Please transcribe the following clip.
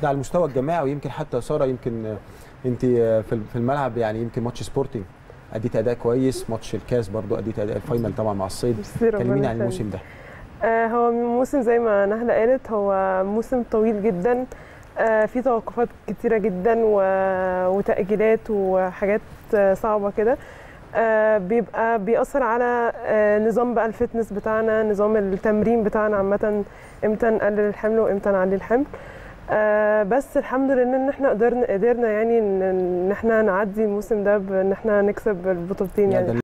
ده على المستوى الجماعي ويمكن حتى ساره يمكن آه، انت آه، في في الملعب يعني يمكن ماتش سبورتنج اديت اداء كويس ماتش الكاس برضو اديت اداء الفاينل طبعا مع الصيد ميرسي، ربنا كلميني عن يخليك. الموسم ده آه، هو موسم زي ما نهلة قالت هو موسم طويل جدا آه، في توقفات كتيرة جدا و- وتأجيلات وحاجات آه، صعبة كده آه، بيبقى بيأثر على آه، نظام بقى الفتنس بتاعنا نظام التمرين بتاعنا عامة امتى نقلل الحمل وامتى نعلي الحمل آه، بس الحمد لله ان احنا قدرنا قدرنا يعني ان إن احنا نعدي الموسم ده بان احنا نكسب البطولتين يعني يعني ده